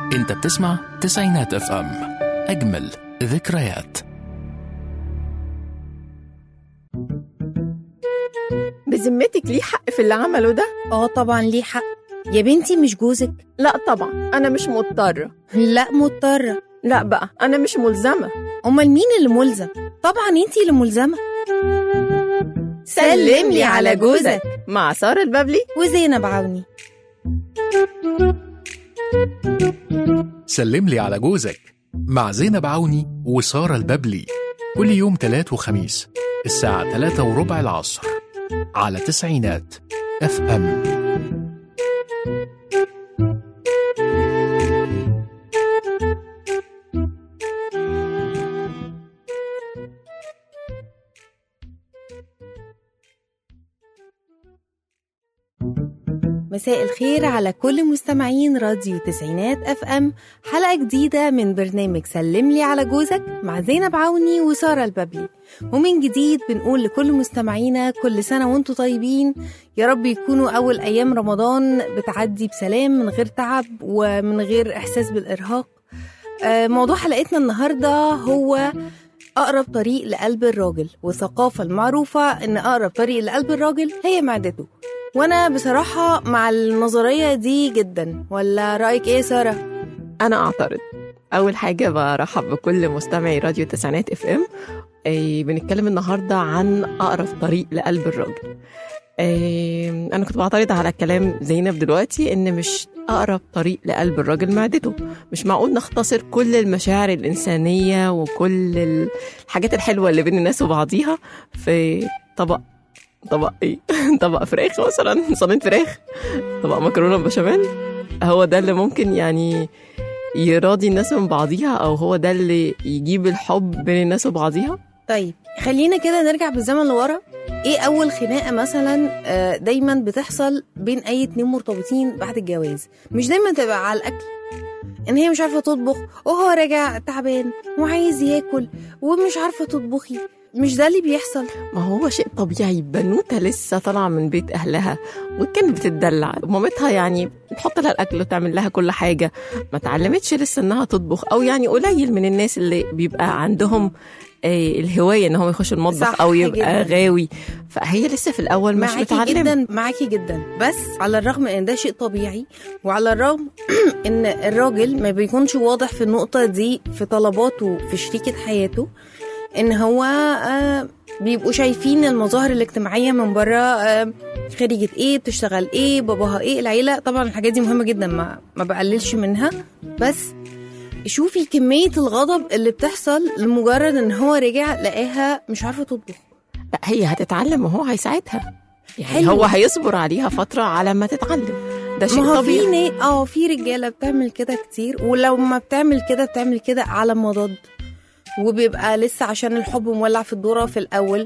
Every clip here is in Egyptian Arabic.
انت بتسمع تسعينات اف ام اجمل ذكريات بذمتك ليه حق في اللي عمله ده؟ اه طبعا ليه حق يا بنتي مش جوزك لا طبعا أنا مش مضطرة لا مضطرة لا بقى أنا مش ملزمة امال مين اللي ملزم طبعا انتي اللي ملزمة سلم لي على جوزك مع سارة البابلي وزينب عوني سلم لي على جوزك مع زينب عوني وسارة الببلي كل يوم تلات وخميس الساعة تلاتة وربع العصر على تسعينات اف ام مساء الخير على كل مستمعين راديو تسعينات اف ام حلقة جديدة من برنامج سلم لي على جوزك مع زينب عوني وسارة الببلي ومن جديد بنقول لكل مستمعينا كل سنة وانتم طيبين يا رب يكونوا أول أيام رمضان بتعدي بسلام من غير تعب ومن غير إحساس بالإرهاق آه، موضوع حلقتنا النهاردة هو أقرب طريق لقلب الراجل والثقافة المعروفة إن أقرب طريق لقلب الراجل هي معدته وأنا بصراحة مع النظرية دي جدا ولا رأيك إيه يا سارة؟ أنا أعترض أول حاجة برحب بكل مستمعي راديو تسعينات اف ام أي بنتكلم النهاردة عن أقرب طريق لقلب الراجل أي أنا كنت بعترض على كلام زينب دلوقتي إن مش أقرب طريق لقلب الراجل معدته مش معقول نختصر كل المشاعر الإنسانية وكل الحاجات الحلوة اللي بين الناس وبعضيها في طبق طبق ايه طبق فراخ مثلا صينيه فراخ طبق مكرونه بشاميل هو ده اللي ممكن يعني يراضي الناس من بعضيها او هو ده اللي يجيب الحب بين الناس وبعضيها طيب خلينا كده نرجع بالزمن لورا ايه اول خناقه مثلا آه، دايما بتحصل بين اي اتنين مرتبطين بعد الجواز مش دايما تبقى على الاكل ان هي مش عارفه تطبخ وهو راجع تعبان وعايز ياكل ومش عارفه تطبخي مش ده اللي بيحصل ما هو شيء طبيعي بنوته لسه طالعه من بيت اهلها وكانت بتتدلع مامتها يعني بتحط لها الاكل وتعمل لها كل حاجه ما اتعلمتش لسه انها تطبخ او يعني قليل من الناس اللي بيبقى عندهم آه، الهوايه ان هو يخش المطبخ صح او يبقى جداً. غاوي فهي لسه في الاول مش معاكي متعلمه جدا معاكي جدا بس على الرغم ان ده شيء طبيعي وعلى الرغم ان الراجل ما بيكونش واضح في النقطة دي في طلباته في شريكة حياته ان هو آه، بيبقوا شايفين المظاهر الاجتماعية من بره آه، خريجة ايه بتشتغل ايه باباها ايه العيلة طبعا الحاجات دي مهمة جدا ما, ما بقللش منها بس شوفي كمية الغضب اللي بتحصل لمجرد ان هو رجع لقاها مش عارفة تطبخ لا هي هتتعلم وهو هيساعدها يعني حلو. هو هيصبر عليها فتره على ما تتعلم ده شيء ما هو في طبيعي نا- اه في رجاله بتعمل كده كتير ولو ما بتعمل كده بتعمل كده على مضض وبيبقى لسه عشان الحب مولع في الدوره في الاول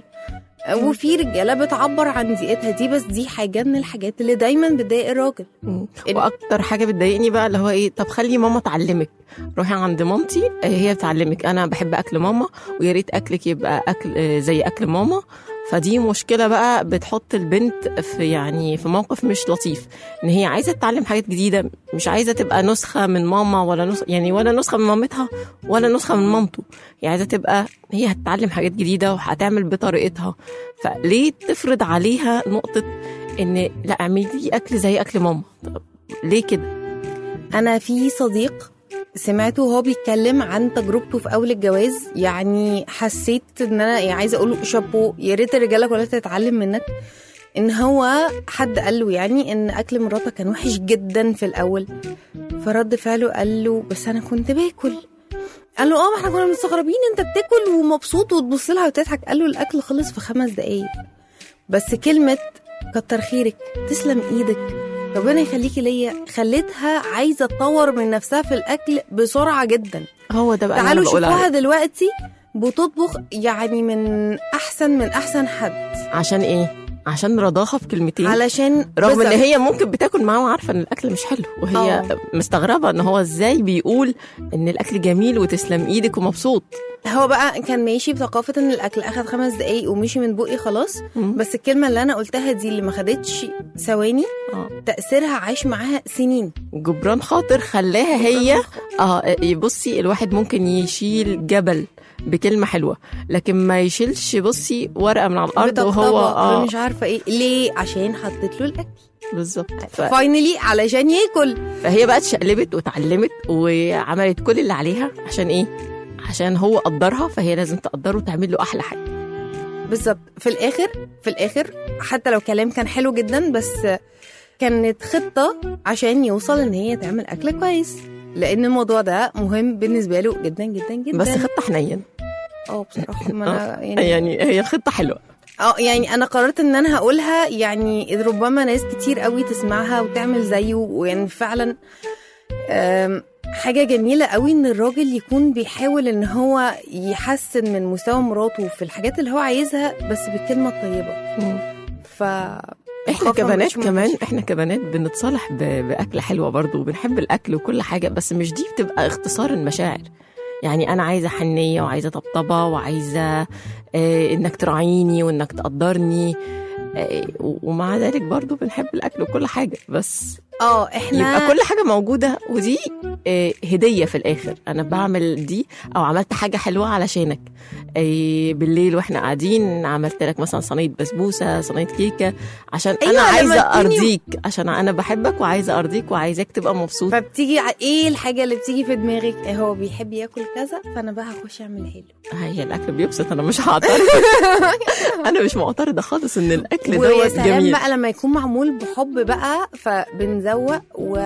وفي رجاله بتعبر عن ضيقتها دي بس دي حاجه من الحاجات اللي دايما بتضايق الراجل مم. ال- واكتر حاجه بتضايقني بقى اللي هو ايه طب خلي ماما تعلمك روحي عند مامتي آه، هي بتعلمك انا بحب اكل ماما ويا ريت اكلك يبقى اكل آه، زي اكل ماما فدي مشكله بقى بتحط البنت في يعني في موقف مش لطيف ان هي عايزه تتعلم حاجات جديده مش عايزه تبقى نسخه من ماما ولا نسخة يعني ولا نسخه من مامتها ولا نسخه من مامته هي عايزه تبقى هي هتتعلم حاجات جديده وهتعمل بطريقتها فليه تفرض عليها نقطه ان لا اعملي لي اكل زي اكل ماما طب ليه كده انا في صديق سمعته وهو بيتكلم عن تجربته في اول الجواز يعني حسيت ان انا يعني عايزه اقول له شابو يا ريت الرجاله كلها تتعلم منك ان هو حد قال له يعني ان اكل مراتك كان وحش جدا في الاول فرد فعله قال له بس انا كنت باكل قال له اه ما احنا كنا مستغربين انت بتاكل ومبسوط وتبص لها وتضحك قال له الاكل خلص في خمس دقايق بس كلمه كتر خيرك تسلم ايدك ربنا يخليكي ليا خلتها عايزه تطور من نفسها في الاكل بسرعه جدا هو ده بقى اللي تعالوا انا بقول شوفوها عليه دلوقتي بتطبخ يعني من احسن من احسن حد عشان ايه عشان رضاها في كلمتين علشان رغم ان بالظبط. هي ممكن بتاكل معاه وعارفه ان الاكل مش حلو وهي آه. مستغربه ان هو ازاي بيقول ان الاكل جميل وتسلم ايدك ومبسوط هو بقى كان ماشي بثقافة ان الاكل اخد خمس دقايق ومشي من بقي خلاص مم. بس الكلمة اللي انا قلتها دي اللي ما خدتش ثواني آه. تأثيرها عاش معاها سنين جبران خاطر خلاها هي اه بصي الواحد ممكن يشيل جبل بكلمة حلوة لكن ما يشيلش بصي ورقة من على الأرض وهو بطبطبة اه مش عارفة ايه ليه عشان حطيت له الاكل بالظبط ف... فاينلي علشان ياكل فهي بقى اتشقلبت واتعلمت وعملت كل اللي عليها عشان ايه؟ عشان هو قدرها فهي لازم تقدره وتعمل له احلى حاجه بالظبط في الاخر في الاخر حتى لو كلام كان حلو جدا بس كانت خطة عشان يوصل ان هي تعمل اكل كويس لان الموضوع ده مهم بالنسبة له جدا جدا جدا بس خطه حنين اه بصراحة ما انا يعني يعني هي خطه حلوه اه يعني انا قررت ان انا هقولها يعني ربما ناس كتير قوي تسمعها وتعمل زيه ويعني فعلا آم، حاجة جميلة قوي ان الراجل يكون بيحاول ان هو يحسن من مستوى مراته في الحاجات اللي هو عايزها بس بالكلمة الطيبة ف احنا خافة كبنات مش كمان مش- احنا كبنات بنتصالح ب- باكل حلوه برضه وبنحب الاكل وكل حاجه بس مش دي بتبقى اختصار المشاعر يعني انا عايزه حنيه وعايزه طبطبه وعايزه آه انك تراعيني وانك تقدرني آه و- ومع ذلك برضه بنحب الاكل وكل حاجه بس اه احنا يبقى كل حاجه موجوده ودي آه، هديه في الاخر انا بعمل دي او عملت حاجه حلوه علشانك آه، بالليل واحنا قاعدين عملت لك مثلا صينيه بسبوسه صينيه كيكه عشان انا أيوة، عايزه لما تكوني- ارضيك عشان انا بحبك وعايزه ارضيك وعايزاك تبقى مبسوط فبتيجي ع- ايه الحاجة اللي بتيجي في دماغك إيه هو بيحب ياكل كذا فانا بقى هخش اعمل حلو هي الاكل بيبسط انا مش هعترض انا مش معترضه خالص ان الاكل ويا دوت سلام جميل بقى لما يكون معمول بحب بقى فبنزوق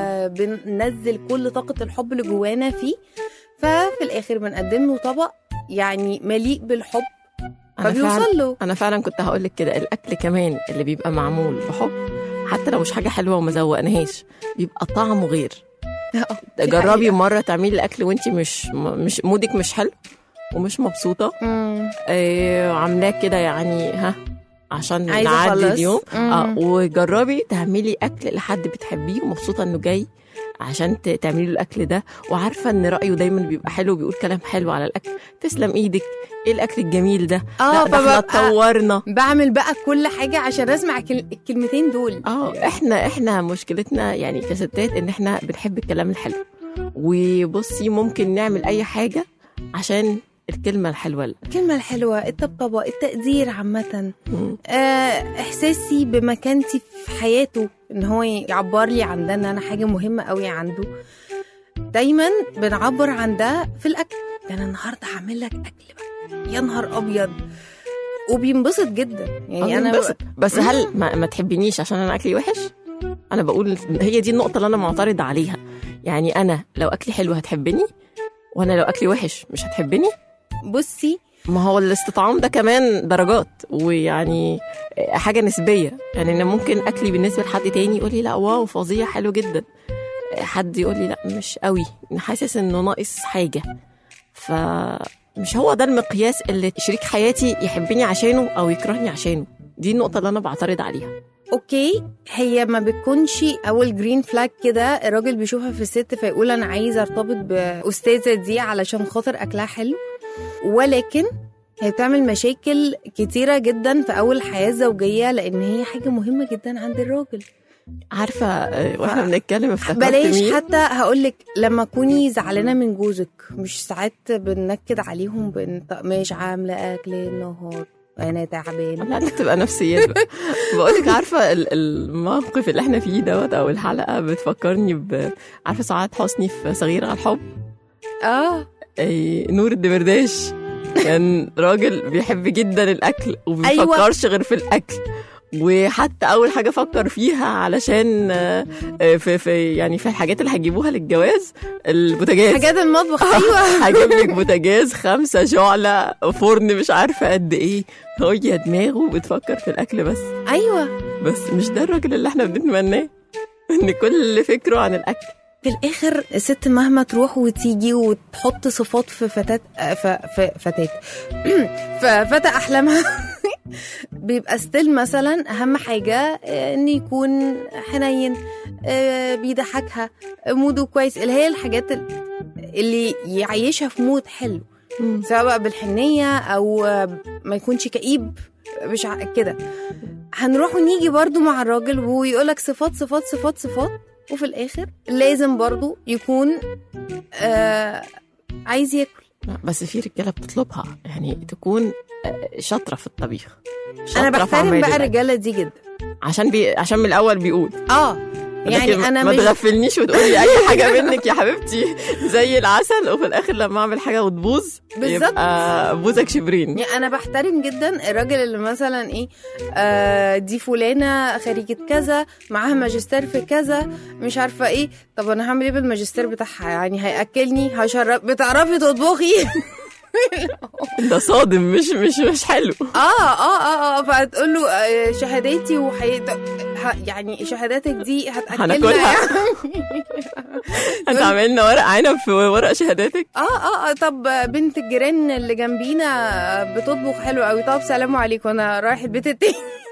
وبننزل كل طاقة الحب اللي جوانا فيه ففي الآخر بنقدم له طبق يعني مليء بالحب أنا فعلا فبيوصل له انا فعلا كنت هقول لك كده الاكل كمان اللي بيبقى معمول بحب حتى لو مش حاجه حلوه وما زوقناهاش بيبقى طعمه غير دي جربي حقيقة. مره تعملي الاكل وانت مش م- مش مودك مش حلو ومش مبسوطه مم. آه عاملاه كده يعني ها عشان عايزة نعدي أخلص. اليوم مم. اه وجربي تعملي اكل لحد بتحبيه ومبسوطه انه جاي عشان ت- تعملي له الاكل ده وعارفه ان رايه دايما بيبقى حلو وبيقول كلام حلو على الاكل تسلم ايدك ايه الاكل الجميل ده اه لا ده احنا فببقى اتطورنا بعمل بقى كل حاجة عشان أسمع كل- الكلمتين دول اه احنا احنا مشكلتنا يعني كستات ان احنا بنحب الكلام الحلو وبصي ممكن نعمل اي حاجه عشان الكلمه الحلوه اللي. الكلمة الحلوة الطبطبة التقدير عامة مم. آه، إحساسي بمكانتي في حياته إن هو يعبر لي عن ده إن أنا حاجة مهمة قوي عنده دايما بنعبر عن ده في الأكل أنا النهاردة هعمل لك أكل بقى يا نهار أبيض وبينبسط جدا يعني آه، أنا بس, بس هل ما, ما تحبنيش عشان انا اكلي وحش انا بقول هي دي النقطه اللي انا معترضه عليها يعني انا لو اكلي حلو هتحبني وانا لو اكلي وحش مش هتحبني بصي ما هو الاستطعام ده كمان درجات ويعني حاجه نسبيه يعني انا ممكن اكلي بالنسبه لحد تاني يقول لي لا واو فظيع حلو جدا حد يقول لي لا مش قوي حاسس انه ناقص حاجه فمش هو ده المقياس اللي شريك حياتي يحبني عشانه او يكرهني عشانه دي النقطه اللي انا بعترض عليها اوكي هي ما بتكونش اول جرين فلاج كده الراجل بيشوفها في الست فيقول انا عايز ارتبط باستاذه دي علشان خاطر اكلها حلو ولكن هي بتعمل مشاكل كتيره جدا في اول حياه زوجيه لان هي حاجه مهمه جدا عند الراجل عارفه آه، واحنا بنتكلم افتكرت بلاش مين حتى هقولك لما تكوني زعلانه من جوزك مش ساعات بننكد عليهم بان طب مش عامله اكل النهار انا تعبان لا دي بتبقى نفسيات بقى بقولك عارفه ال- الموقف اللي احنا فيه دوت او الحلقه بتفكرني ب عارفه سعاد حسني في صغير على الحب اه أي نور الدمرداش كان راجل بيحب جدا الاكل وبيفكرش غير في الاكل وحتى اول حاجه فكر فيها علشان آه، آه، في, في يعني في الحاجات اللي هتجيبوها للجواز البوتاجاز حاجات المطبخ ايوه هجيب لك بوتاجاز خمسة شعلة فرن مش عارفة قد ايه هي دماغه بتفكر في الأكل بس ايوه بس مش ده الراجل اللي احنا بنتمناه ان كل فكره عن الأكل في الاخر الست مهما تروح وتيجي وتحط صفات في فتاة ف... ف... فتاة ففتى احلامها بيبقى ستيل مثلا اهم حاجه آه، ان يكون حنين آه، بيضحكها آه، موده كويس اللي هي الحاجات ال- اللي يعيشها في مود حلو مم. سواء بقى بالحنيه او آه، ما يكونش كئيب مش ع- كده هنروح ونيجي برضو مع الراجل ويقولك صفات صفات صفات صفات وفي الاخر لازم برضو يكون آه عايز ياكل لا، بس في رجاله بتطلبها يعني تكون آه، شاطره في الطبيخ انا شاطرة في بحترم عمايل بقى الأكل. الرجاله دي جدا عشان بي... عشان من الاول بيقول اه يعني لكن انا ما مش تغفلنيش وتقولي اي حاجه منك يا حبيبتي زي العسل وفي الاخر لما اعمل حاجه وتبوظ بالظبط. يبقى بوزك شبرين يعني انا بحترم جدا الراجل اللي مثلا ايه آه دي فلانه خريجه كذا معاها ماجستير في كذا مش عارفه ايه طب انا هعمل ايه بالماجستير بتاعها يعني هياكلني هشرب بتعرفي تطبخي ده صادم مش مش مش حلو اه اه اه اه فهتقول له آه، شهاداتي وحي... ه- يعني شهاداتك دي هتاكلنا هناكلها. يعني. انت عامل لنا ورق عنب في ورق شهاداتك اه اه اه طب بنت الجيران اللي جنبينا بتطبخ حلو قوي طب سلام عليكم انا رايح البيت التاني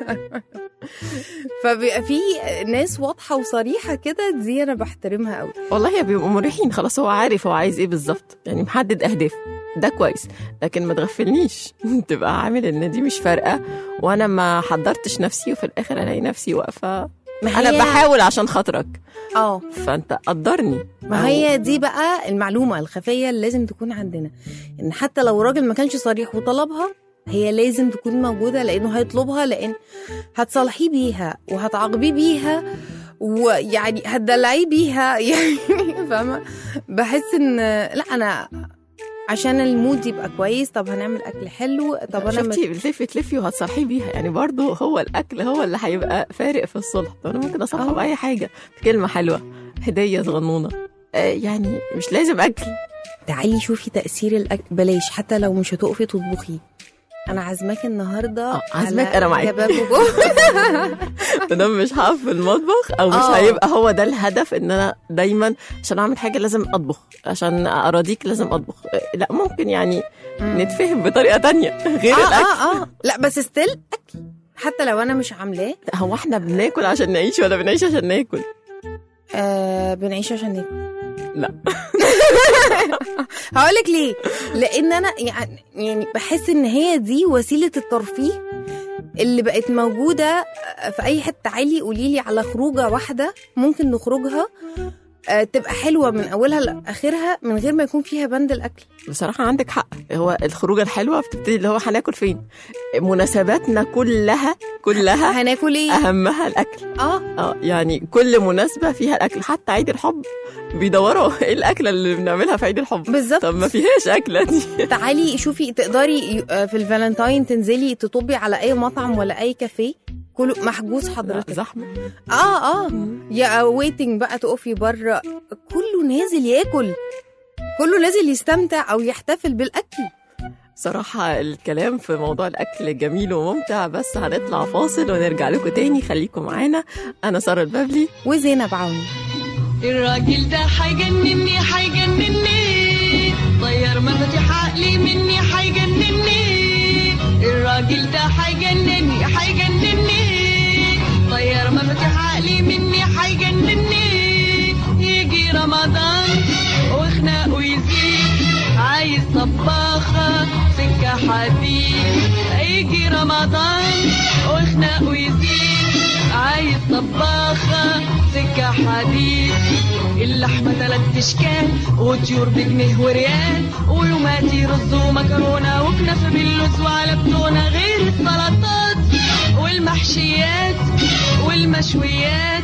فبيبقى في ناس واضحه وصريحه كده دي انا بحترمها قوي والله بيبقوا مريحين خلاص هو عارف هو عايز ايه بالظبط يعني محدد اهدافه ده كويس لكن ما تغفلنيش تبقى عامل ان دي مش فارقه وانا ما حضرتش نفسي وفي الاخر الاقي نفسي واقفه ما انا هي- بحاول عشان خاطرك اه فانت قدرني ما هي دي بقى المعلومه الخفيه اللي لازم تكون عندنا ان حتى لو الراجل ما كانش صريح وطلبها هي لازم تكون موجوده لانه هيطلبها لان هتصالحيه بيها وهتعاقبيه بيها ويعني هتدلعيه بيها يعني فاهمه بحس ان لا انا عشان المود يبقى كويس طب هنعمل اكل حلو طب انا مش شفتي بتلفي تلفي وهتصالحيه بيها يعني برضو هو الاكل هو اللي هيبقى فارق في الصلح طب انا ممكن اصالحه آه. باي حاجه بكلمه حلوه هديه صغنونه آه يعني مش لازم اكل تعالي شوفي تاثير الاكل بلاش حتى لو مش هتقفي تطبخي انا عازماك النهارده آه، عازماك، على أنا معاك. كباب وجو- ما دام مش هقف في المطبخ او مش آه. هيبقى هو ده الهدف ان انا دايما عشان اعمل حاجه لازم اطبخ عشان اراضيك لازم اطبخ آه، لا ممكن يعني نتفهم بطريقه تانية غير اه الاكل اه اه لا بس ستيل اكل حتى لو انا مش عاملاه هو احنا بناكل عشان نعيش ولا بنعيش عشان ناكل آه بنعيش عشان ناكل لا هقولك ليه لان انا يعني يعني بحس ان هي دي وسيله الترفيه اللي بقت موجوده في اي حته تعالي قولي لي على خروجه واحده ممكن نخرجها آه، تبقى حلوه من اولها لاخرها من غير ما يكون فيها بند الاكل بصراحة عندك حق هو الخروجة الحلوة بتبتدي اللي هو هناكل فين مناسباتنا كلها كلها هناكل ايه أهمها الأكل اه اه يعني كل مناسبة فيها الأكل حتى عيد الحب بيدوروا ايه الأكلة اللي بنعملها في عيد الحب بالظبط طب ما فيهاش أكلة دي تعالي شوفي تقدري آه، في الفالنتاين تنزلي تطبي على اي مطعم ولا اي كافيه كله محجوز لا، حضرتك زحمة اه اه يا ويتنج بقى تقفي بره كله نازل ياكل كله نازل يستمتع او يحتفل بالاكل صراحة الكلام في موضوع الأكل جميل وممتع بس هنطلع فاصل ونرجع لكم تاني خليكم معانا أنا سارة البابلي وزينب عوني الراجل ده حيجنني حيجنني طير مفاتيح عقلي مني حيجنني الراجل ده حيجنني حيجنني طير مفاتيح عقلي مني حيجنني يجي رمضان وخناقه يزيد عايز طباخة سكة حديد يجي رمضان وخناقه يزيد عايز طباخة سكة حديد اللحمة تلات اشكال وطيور بجنيه وريال ولوماتي رز ومكرونة وكنافة باللوز وعلى بتونة غير السلطات والمحشيات والمشويات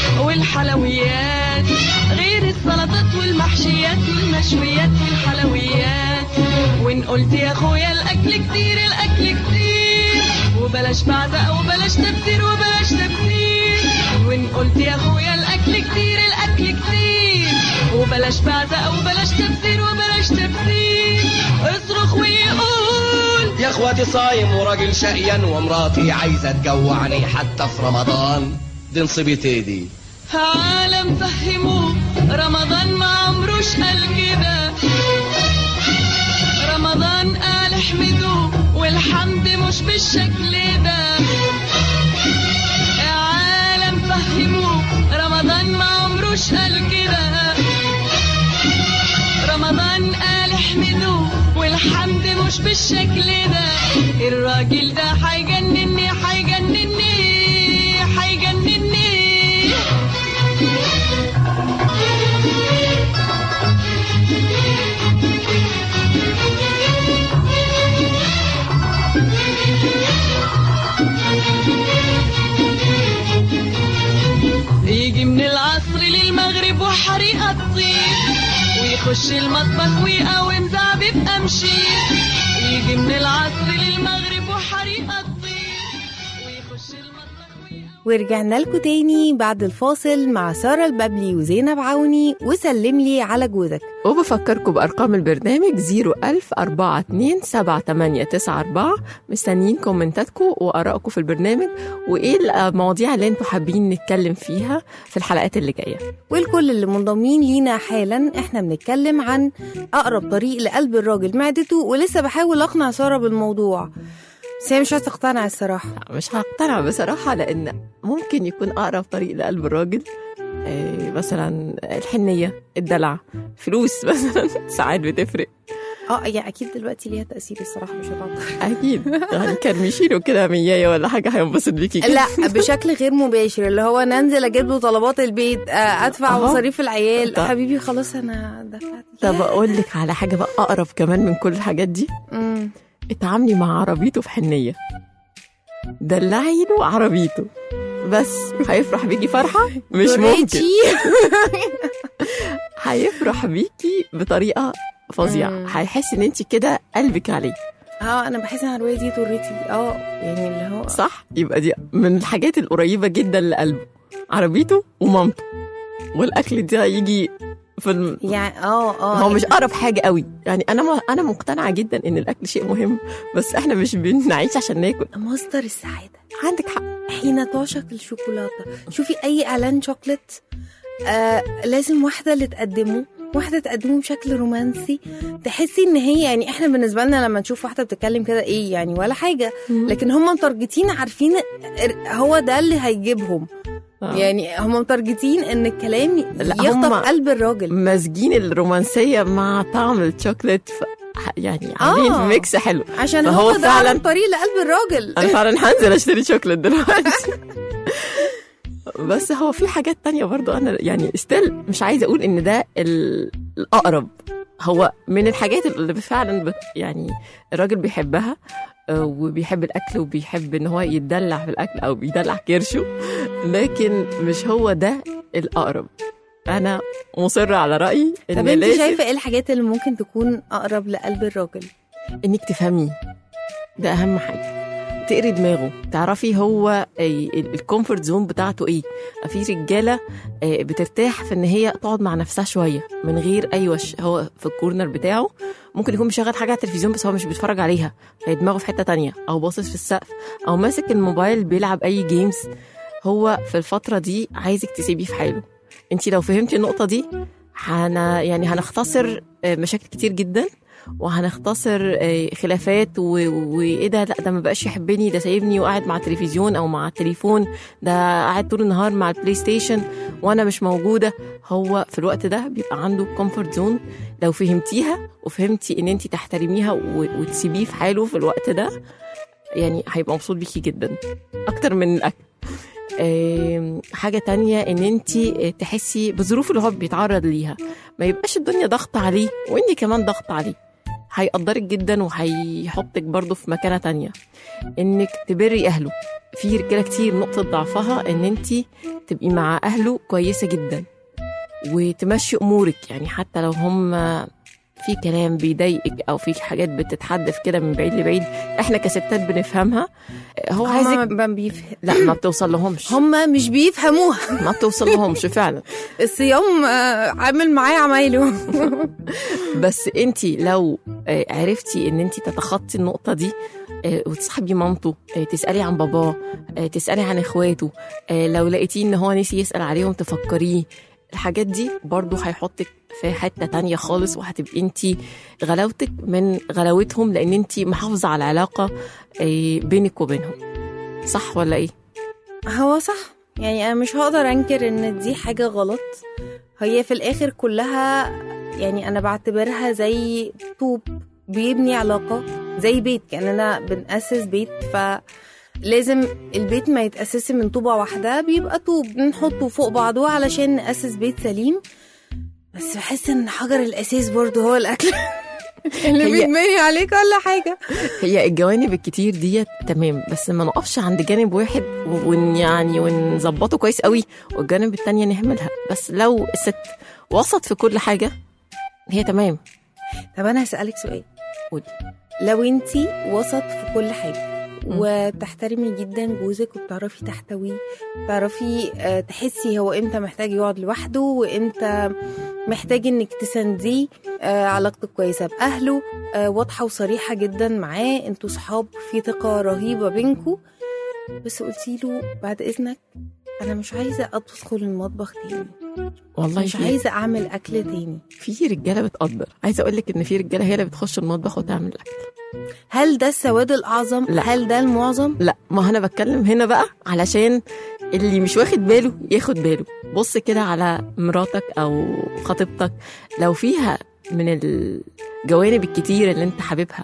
والحلويات غير السلطات والمحشيات والمشويات والحلويات وان قلت يا اخويا الاكل كتير الاكل كتير وبلاش بعزق وبلاش تبذير وبلاش تبذير وان قلت يا اخويا الاكل كتير الاكل كتير وبلاش بعزق وبلاش تبذير وبلاش تبذير اصرخ ويقول يا اخواتي صايم وراجل شقيان ومراتي عايزه تجوعني حتى في رمضان دي نصيبتي دي عالم فهموه رمضان ما عمروش قال كده رمضان قال احمدوه والحمد مش بالشكل ده عالم فهموه رمضان ما عمروش قال كده رمضان قال احمدوه والحمد بالشكل ده الراجل ده هيجنني هيجنني هيجنني يجي من العصر للمغرب وحريقة تطير ويخش المطبخ ويقاوم زعبيب أمشير يجي من العصر للمغرب وحريقة تطير ويخش المطبخ ويقاوم ورجعنا لكم تاني بعد الفاصل مع سارة البابلي وزينب عوني وسلم لي على جوزك وبفكركم بأرقام البرنامج 01042 مستنيين كومنتاتكم وآرائكم في البرنامج وإيه المواضيع اللي انتوا حابين نتكلم فيها في الحلقات اللي جاية والكل اللي منضمين لينا حالا احنا بنتكلم عن اقرب طريق لقلب الراجل معدته ولسه بحاول اقنع ساره بالموضوع بس هي مش عايزه تقتنع الصراحه مش هقتنع بصراحة لأن ممكن يكون أقرب طريق لقلب الراجل آه، مثلا الحنية الدلع فلوس مثلا ساعات بتفرق اه يعني اكيد دلوقتي ليها تاثير الصراحه مش هتعطل أكيد يعني كرمشيله كده مياية ولا حاجة هينبسط بيكي كده لا بشكل غير مباشر اللي هو انا انزل اجيب له طلبات البيت آه، ادفع أهو. مصاريف العيال طب. حبيبي خلاص انا دفعت طب أقول لك على حاجة بقى أقرب كمان من كل الحاجات دي مم. اتعاملي مع عربيته في حنية دلعي له عربيته بس هيفرح بيكي فرحة مش ممكن دوريتشي. هيفرح بيكي بطريقة فظيعة مم. هيحس ان انت كده قلبك عليه اه انا بحس ان العربيه دي دوريتي اه يعني اللي هو صح يبقى دي من الحاجات القريبة جدا لقلبه عربيته ومامته والاكل ده يجي في الم... يعني اه اه هو مش اقرب حاجه قوي يعني انا م... انا مقتنعه جدا ان الاكل شيء مهم بس احنا مش بنعيش عشان ناكل مصدر السعاده عندك حق حين تعشق الشوكولاته شوفي اي اعلان شوكليت آه لازم واحده اللي تقدمه واحده تقدمه بشكل رومانسي تحسي ان هي يعني احنا بالنسبه لنا لما نشوف واحده بتتكلم كده ايه يعني ولا حاجه لكن هم متارجتين عارفين هو ده اللي هيجيبهم آه. يعني هم متارجتين ان الكلام لا، يخطف هم- قلب الراجل ماسجين الرومانسيه مع طعم الشوكليت ف... يعني عاملين آه. ميكس حلو عشان فهو هو ده فعلاً- على طريق لقلب الراجل انا فعلا هنزل اشتري شوكليت دلوقتي بس هو في حاجات تانية برضو انا يعني ستيل مش عايزه اقول ان ده ال- الاقرب هو من الحاجات اللي فعلا بت يعني الراجل بيحبها آه، وبيحب الاكل وبيحب ان هو يتدلع في الاكل او بيدلع كرشه لكن مش هو ده الاقرب انا مصره على رايي طب ان انت لازم شايفه ايه الحاجات اللي ممكن تكون اقرب لقلب الراجل انك تفهميه ده اهم حاجه تقري دماغه تعرفي هو الكومفورت زون بتاعته ايه في رجاله آه، بترتاح في ان هي تقعد مع نفسها شويه من غير اي وش هو في الكورنر بتاعه ممكن يكون مشغل حاجه على التلفزيون بس هو مش بيتفرج عليها هي دماغه في حته تانية او باصص في السقف او ماسك الموبايل بيلعب اي جيمز هو في الفتره دي عايزك تسيبيه في حاله انت لو فهمتي النقطه دي هن يعني هنختصر آه، مشاكل كتير جدا وهنختصر آه، خلافات و- وايه ده لا ده ما بقاش يحبني ده سايبني وقاعد مع التلفزيون او مع التليفون ده قاعد طول النهار مع البلاي ستيشن وانا مش موجوده هو في الوقت ده بيبقى عنده كومفورت زون لو فهمتيها وفهمتي ان انت تحترميها و- وتسيبيه في حاله في الوقت ده يعني هيبقى مبسوط بيكي جدا اكتر من الاكل آم، حاجة تانية ان انت تحسي بالظروف اللي هو بيتعرض ليها ما يبقاش الدنيا ضغط عليه وانت كمان ضغط عليه هيقدرك جدا وهيحطك برضه في مكانة تانية انك تبري اهله في رجاله كتير نقطة ضعفها ان انت تبقي مع اهله كويسة جدا وتمشي امورك يعني حتى لو هم في كلام بيضايقك او في حاجات بتتحدث كده من بعيد لبعيد احنا كستات بنفهمها هو هم عايزك ما بيفهم لا ما بتوصل لهمش هم مش بيفهموها ما بتوصل لهمش فعلا الصيام آه، عامل معايا عمايله بس انت لو آه، عرفتي ان انت تتخطي النقطه دي آه، وتصاحبي مامته آه، تسالي عن باباه آه، تسالي عن اخواته آه، لو لقيتيه ان هو نسي يسال عليهم تفكريه الحاجات دي برضو هيحطك في حته تانية خالص وهتبقي انت غلاوتك من غلاوتهم لان انت محافظه على العلاقه آه، بينك وبينهم صح ولا ايه هو صح يعني انا مش هقدر انكر ان دي حاجه غلط هي في الاخر كلها يعني انا بعتبرها زي طوب بيبني علاقه زي بيت كاننا بنأسس بيت فلازم البيت ما يتأسسش من طوبة واحدة بيبقى طوب بنحطه فوق بعضه علشان نأسس بيت سليم بس بحس ان حجر الأساس برضه هو الأكل اللي هي- بيتبني عليه كل حاجة هي الجوانب الكتير ديت تمام بس ما نقفش عند جانب واحد ون يعني ونظبطه كويس قوي والجانب التانية نهملها بس لو الست وسط في كل حاجة هي تمام طب أنا هسألك سؤال قولي. لو انتي وسط في كل حاجة وبتحترمي جدا جوزك وبتعرفي تحتويه بتعرفي آه، تحسي هو امتى محتاج يقعد لوحده وامتى محتاج انك تسانديه آه، علاقتك كويسه باهله آه، واضحه وصريحه جدا معاه انتوا صحاب في ثقه رهيبه بينكوا بس قلتي له بعد اذنك انا مش عايزه ادخل المطبخ تاني والله مش في- عايزه اعمل اكل تاني في رجاله بتقدر عايزه اقول لك ان في رجاله هي اللي بتخش المطبخ وتعمل الاكل هل ده السواد الاعظم لا. هل ده المعظم لا ما انا بتكلم هنا بقى علشان اللي مش واخد باله ياخد باله بص كده على مراتك او خطيبتك لو فيها من الجوانب الكتير اللي انت حاببها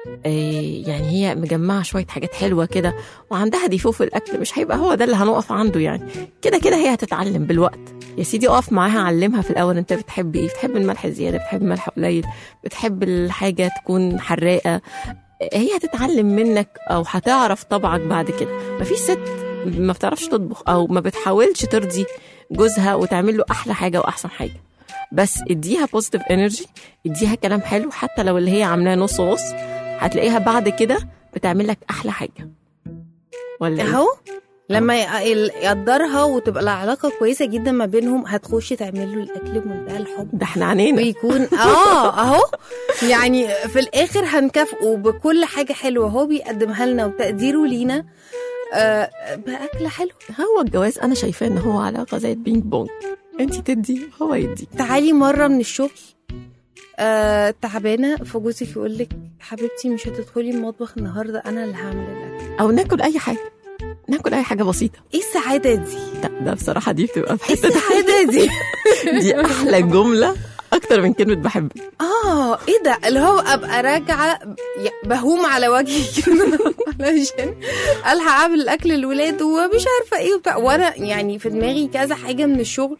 آه، يعني هي مجمعة شوية حاجات حلوة كده وعندها ديفو في الأكل مش هيبقى هو ده اللي هنقف عنده يعني كده كده هي هتتعلم بالوقت يا سيدي اقف معاها علمها في الأول أنت بتحب إيه بتحب الملح زيادة بتحب الملح قليل بتحب الحاجة تكون حراقة هي هتتعلم منك او هتعرف طبعك بعد كده مفيش ست ما بتعرفش تطبخ او ما بتحاولش ترضي جوزها وتعمل له احلى حاجه واحسن حاجه بس اديها بوزيتيف انرجي اديها كلام حلو حتى لو اللي هي عاملاه نص نص هتلاقيها بعد كده بتعمل لك احلى حاجه ولا إيه؟ اهو لما ي- يقدرها وتبقى العلاقه كويسه جدا ما بينهم هتخش تعمل له الاكل بمنتهى الحب ده احنا عنينا ويكون اه اهو يعني في الاخر هنكافئه بكل حاجه حلوه هو بيقدمها لنا وتقديره لينا آه باكله حلوه هو الجواز انا شايفاه ان هو علاقه زي البينج بونج انت تدي هو يدي تعالي مره من الشغل آه تعبانه فجوزك يقول لك حبيبتي مش هتدخلي المطبخ النهارده انا اللي هعمل الاكل او ناكل اي حاجه ناكل اي حاجه بسيطه ايه السعاده دي ده, ده بصراحه دي بتبقى في ايه حته السعاده دي دي احلى جمله اكتر من كلمه بحبك اه ايه ده اللي هو ابقى راجعه ي- بهوم على وجهي كده علشان الحق اعمل الاكل للولاد ومش عارفه ايه وبتاع وانا يعني في دماغي كذا حاجه من الشغل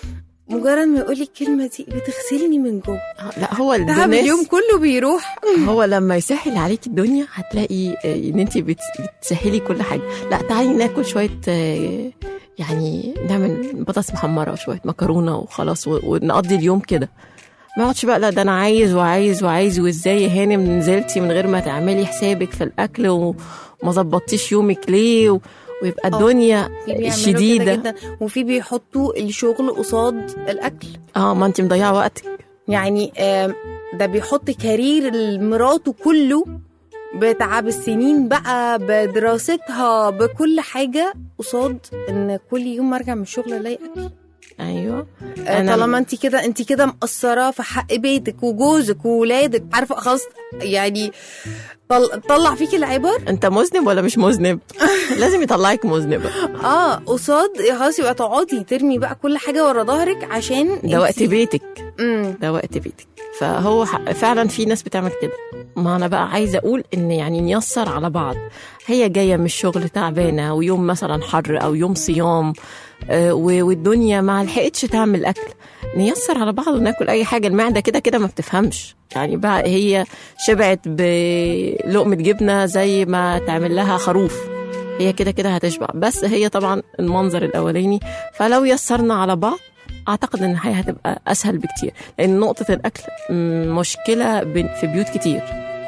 مجرد ما يقول لي الكلمه دي بتغسلني من جوه آه، لا هو تعب الناس اليوم كله بيروح هو لما يسهل عليك الدنيا هتلاقي آه، ان انت بت- بتسهلي كل حاجه لا تعالي ناكل شويه آه، يعني نعمل بطاطس محمره وشويه مكرونه وخلاص و- ونقضي اليوم كده ما اقعدش بقى لا ده انا عايز وعايز وعايز وازاي يا هانم نزلتي من غير ما تعملي حسابك في الاكل وما ظبطتيش يومك ليه و- ويبقى الدنيا في بيعملوا كده شديده جدا وفي بيحطوا الشغل قصاد الاكل اه ما انت مضيعه وقتك يعني آم، ده بيحط كارير مراته كله بتعب السنين بقى بدراستها بكل حاجة قصاد ان كل يوم ارجع من الشغل الاقي اكل ايوه آه، أنا- طالما انت كده انت كده مقصره في حق بيتك وجوزك وولادك عارفه خلاص يعني طل... طلع فيكي العبر انت مذنب ولا مش مذنب لازم يطلعك مذنبه اه قصاد خلاص يبقى تقعدي ترمي بقى كل حاجه ورا ظهرك عشان ده وقت بيتك امم ده وقت بيتك فهو ح- فعلا في ناس بتعمل كده ما انا بقى عايزه اقول ان يعني نيسر على بعض هي جايه من الشغل تعبانه ويوم مثلا حر او يوم صيام آه، و- والدنيا ما لحقتش تعمل اكل نيسر على بعض وناكل اي حاجه المعده كده كده ما بتفهمش يعني بقى هي شبعت بلقمه جبنه زي ما تعمل لها خروف هي كده كده هتشبع بس هي طبعا المنظر الاولاني فلو يسرنا على بعض اعتقد ان الحياه هتبقى اسهل بكتير لان نقطه الاكل م- مشكله بين- في بيوت كتير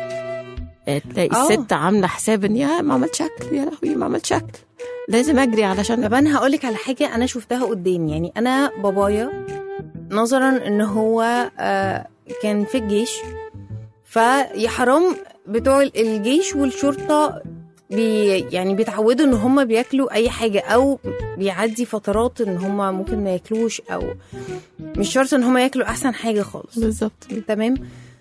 آه، تلاقي آه. الست عامله حساب ان يا ما عملتش اكل يا لهوي ما عملتش اكل لازم اجري علشان طب انا هقول لك على حاجه انا شفتها قدامي يعني انا بابايا نظرا ان هو آه، كان في الجيش فيا حرام بتوع الجيش والشرطه بي يعني بيتعودوا ان هم بياكلوا اي حاجه او بيعدي فترات ان هم ممكن ما ياكلوش او مش شرط ان هم ياكلوا احسن حاجه خالص بالظبط تمام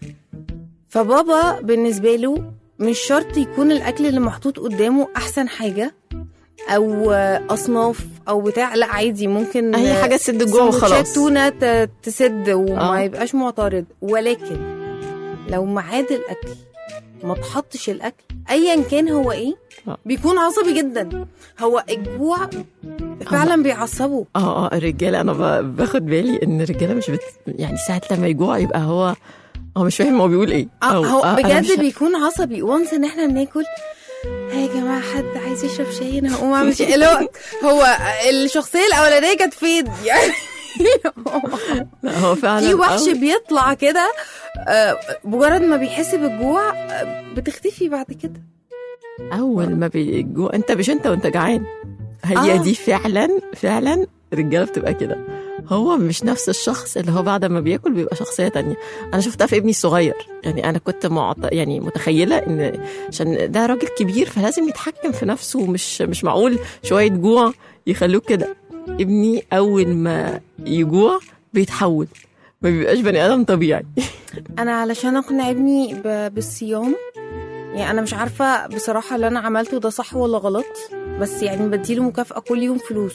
فبابا بالنسبه له مش شرط يكون الاكل اللي محطوط قدامه احسن حاجه او اصناف او بتاع لا عادي ممكن اي حاجه تسد جوه سندوتشات وخلاص تونه ت- تسد وما آه. يبقاش معترض ولكن لو ميعاد الاكل ما تحطش الاكل ايا كان هو ايه آه. بيكون عصبي جدا هو الجوع فعلا بيعصبه اه اه الرجاله انا ب- باخد بالي ان الرجاله مش بت... يعني ساعه لما يجوع يبقى هو هو مش فاهم هو بيقول ايه اه أو هو أنا بجد مش- بيكون عصبي وانس ان احنا بناكل ها يا جماعه حد عايز يشرب شاي انا هقوم اعمل شاي اللي هو هو الشخصيه الاولانيه كانت فين يعني لا هو فعلا في وحش أوي. بيطلع كده آه، مجرد ما بيحس بالجوع آه، بتختفي بعد كده اول ما بيجوع انت مش انت وانت جعان هي آه. دي فعلا فعلا الرجاله بتبقى كده هو مش نفس الشخص اللي هو بعد ما بياكل بيبقى شخصيه تانية انا شفتها في ابني الصغير يعني انا كنت معط... يعني متخيله ان عشان ده راجل كبير فلازم يتحكم في نفسه مش مش معقول شويه جوع يخلوه كده ابني اول ما يجوع بيتحول ما بيبقاش بني ادم طبيعي انا علشان اقنع ابني ب- بالصيام يعني انا مش عارفه بصراحه اللي انا عملته ده صح ولا غلط بس يعني بديله مكافاه كل يوم فلوس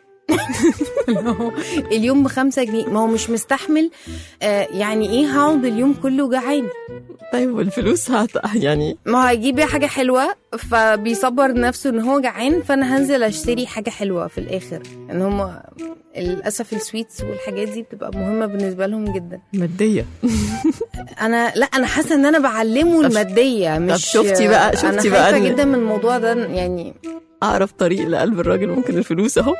اليوم بخمسة جنيه ما هو مش مستحمل آه يعني ايه هقعد اليوم كله جعان طيب والفلوس هت... يعني ما هو هيجيب بيها حاجة حلوة فبيصبر نفسه ان هو جعان فانا هنزل اشتري حاجة حلوة في الاخر ان هم للاسف السويتس والحاجات دي بتبقى مهمة بالنسبة لهم جدا ماديه انا لا انا حاسة ان انا بعلمه طب- المادية مش شفتي بقى- انا شفتي بقى خايفة ال- جدا من الموضوع ده يعني اعرف طريق لقلب الراجل ممكن الفلوس اهو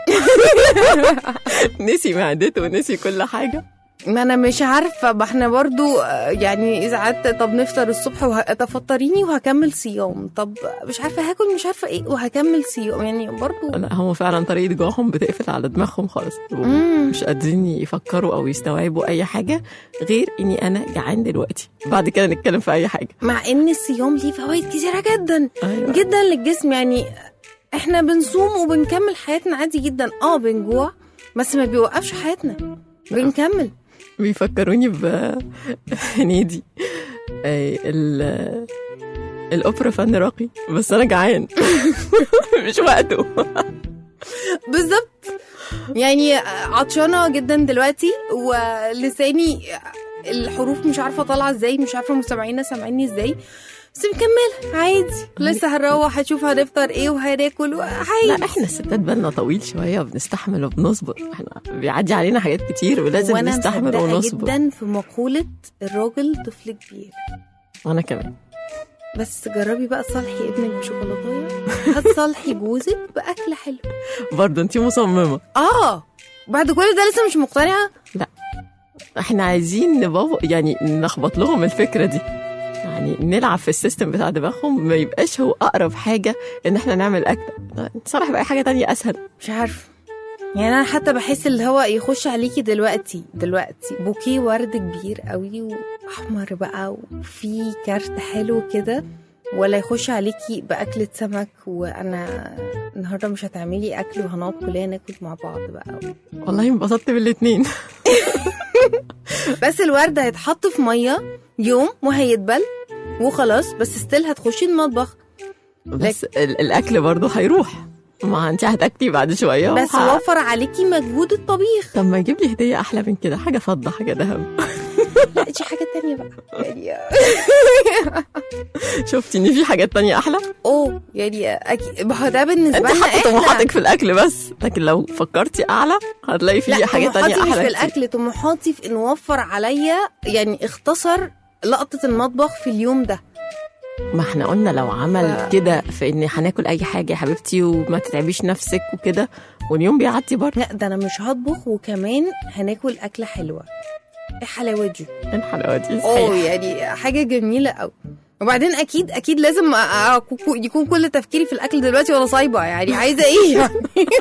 نسي معدته ونسي كل حاجه ما انا مش عارفة ما احنا برضو آه، يعني ساعات طب نفطر الصبح وه... طب فطريني وهكمل صيام طب مش عارفة هاكل مش عارفة ايه وهكمل صيام يعني برضو لا هم فعلا طريقه جوعهم بتقفل على دماغهم خالص مم. مش قادرين يفكروا او يستوعبوا اي حاجه غير اني انا جعان دلوقتي بعد كده نتكلم في اي حاجه مع ان الصيام ليه فوائد كتيرة جدا ايوه جدا للجسم يعني احنا بنصوم وبنكمل حياتنا عادي جدا اه بنجوع بس ما بيوقفش حياتنا بنكمل بيفكروني ب هنيدي أي ال الاوبرا فن راقي بس انا جعان مش وقته بالظبط يعني عطشانه جدا دلوقتي ولساني الحروف مش عارفه طالعه ازاي مش عارفه مستمعينا سامعيني ازاي بس مكمل عادي لسه هنروح هشوف هنفطر ايه وهناكل لا عادي احنا الستات بالنا طويل شويه وبنستحمل وبنصبر احنا بيعدي علينا حاجات كتير ولازم وانا نستحمل مصدقه ونصبر جدا في مقوله الراجل طفل كبير وانا كمان بس جربي بقى تصالحي ابنك بشوكولاتايه هتصالحي جوزك باكل حلو برضه انت مصممه اه بعد كل ده لسه مش مقتنعه احنا عايزين نبو... يعني نلخبط لهم الفكره دي يعني نلعب في السيستم بتاع دماغهم ما يبقاش هو اقرب حاجه ان احنا نعمل اكل نصالح باي حاجه تانية اسهل مش عارفه يعني انا حتى بحس اللي هو يخش عليكي دلوقتي دلوقتي بوكيه ورد كبير قوي واحمر بقى وفي كارت حلو كده ولا يخش عليكي باكله سمك وانا النهارده مش هتعملي اكل وهنقعد كلنا ناكل مع بعض بقى والله انبسطت بالاثنين بس الورد هيتحط في ميه يوم وهيتبل وخلاص بس ستيل هتخشي المطبخ بس ال- الاكل برضه هيروح ما انت هتاكلي بعد شويه بس وه- وفر عليكي مجهود الطبيخ طب ما يجيب لي هديه احلى من كده حاجه فضه حاجه ذهب لا دي حاجه تانية بقى يعني شفتي ان في حاجات تانية احلى اوه يعني اكيد ما هو ده بالنسبه انت لنا حاطه احنا طموحاتك في الاكل بس لكن لو فكرتي اعلى هتلاقي في لا حاجات طموحاتي تانية مش احلى في كتير. الاكل طموحاتي في انه وفر عليا يعني اختصر لقطه المطبخ في اليوم ده ما احنا قلنا لو عمل ف- كده في ان هناكل اي حاجه يا حبيبتي وما تتعبيش نفسك وكده واليوم بيعدي برضه لا ده انا مش هطبخ وكمان هناكل اكله حلوه ايه حلاوه دي إيه الحلاوه دي اوه صحيح يعني حاجه جميله قوي وبعدين اكيد اكيد لازم أ- أ- يكون كل تفكيري في الاكل دلوقتي وانا صايبه يعني عايزه ايه يعني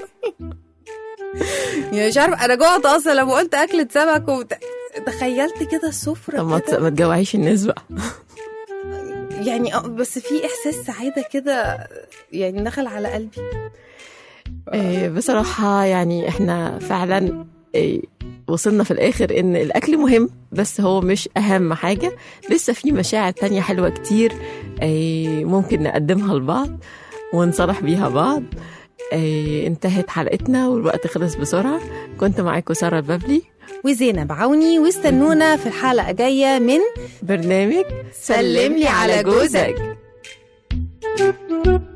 يعني مش عارفه انا جوعت اصلا لما قلت اكله سمك وت... تخيلت كده السفره طب ما ت- كده. ما تجوعيش الناس بقى يعني آه، بس في احساس سعاده كده يعني دخل على قلبي إيه بصراحه يعني احنا فعلا إيه وصلنا في الاخر ان الاكل مهم بس هو مش اهم حاجه لسه في مشاعر تانية حلوه كتير إيه ممكن نقدمها لبعض ونصالح بيها بعض إيه انتهت حلقتنا والوقت خلص بسرعه كنت معاكم ساره البابلي وزينب عوني واستنونا في الحلقة جاية من برنامج سلم لي على جوزك.